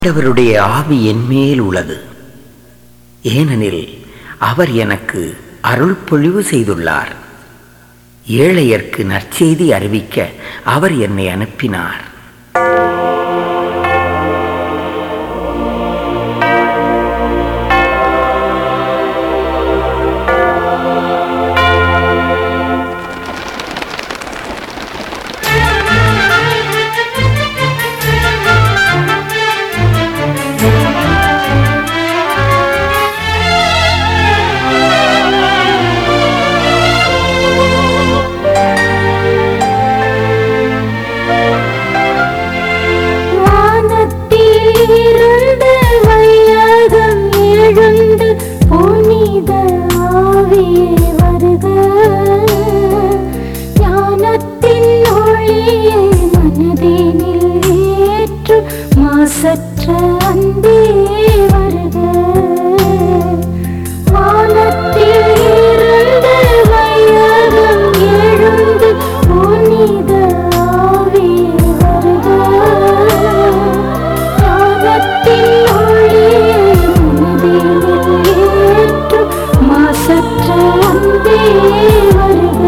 ஆண்டவருடைய ஆவி என்மேல் உள்ளது ஏனெனில் அவர் எனக்கு அருள் பொழிவு செய்துள்ளார் ஏழையர்க்கு நற்செய்தி அறிவிக்க அவர் என்னை அனுப்பினார் வானத்திலிருந்து வையகம் எழுந்து புனித ஆவியே வருக ஞானத்தின் ஒளியை மனதினில் ஏற்று மாசற்ற அன்பே வருக வானத்திலிருந்து வையகம் எழுந்து புனித ஆவியே வருக ஞானத்தின் ஒளியை மனதினில் ஏற்று மாசற்ற அன்பே வருக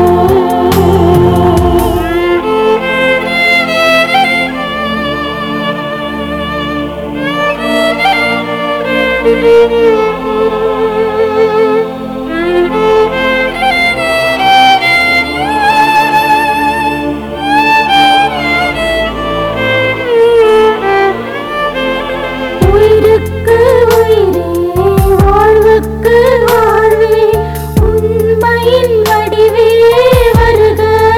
உயிருக்கு உயிரே வாழ்வுக்கு வாழ்வே உண்மையின் வடிவே வருக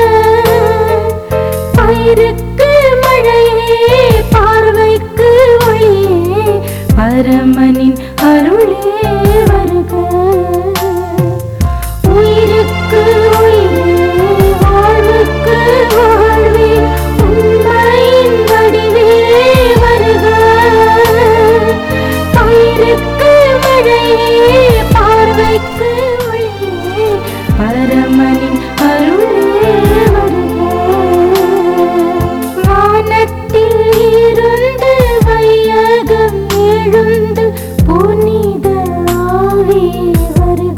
பயிருக்கு மழையே பார்வைக்கு ஒளியே பரமனின் அருளே வருக உயிருக்கு உயிரே வாழ்வுக்கு வாழ்வே உண்மையின் வடிவே வருக பயிருக்கு மழையே பார்வைக்கு ஒளியே பரமனின் அருளே வருக வானத்தில் இருந்து வையகம் எழுந்து புனித ஆவியே வருக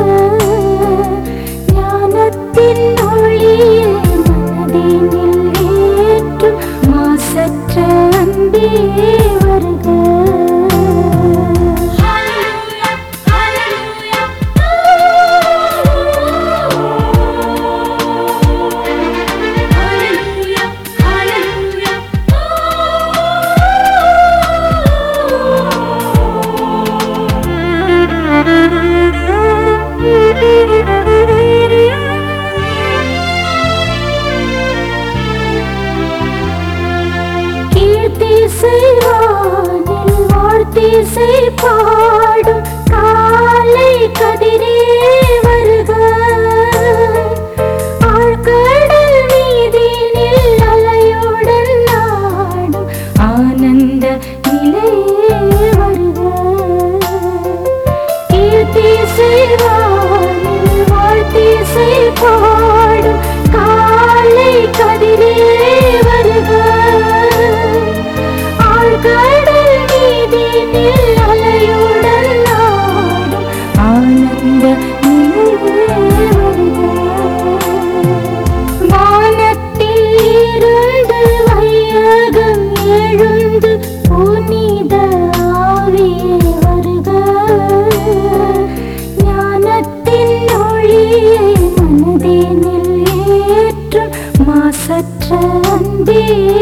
ஞானத்தின் ஒளியை மனதினில் ஏற்றும் மாசற்ற அன்பே வருக கீர்த்திசை வானில் வாழ்த்திசை பாடும் காலை கதிரே வருக ஆழ்கடல் மீதினில் அலையுடன் நாடும் ஆனந்த நிலையே வருக கீர்த்திசை வானில் வாழ்த்திசை பாடும் காலை கதிரே வருக ஆழ்கடல் மீதினில் அலையுடன் நாடும் ஆனந்த நிலையே வருக வானத்தில் இருந்து வையகம் எழுந்து புனித ஆவியே வருக ஞானத்தின் ஒளியை மனதினில் ஏற்றும் மாசற்ற அன்பே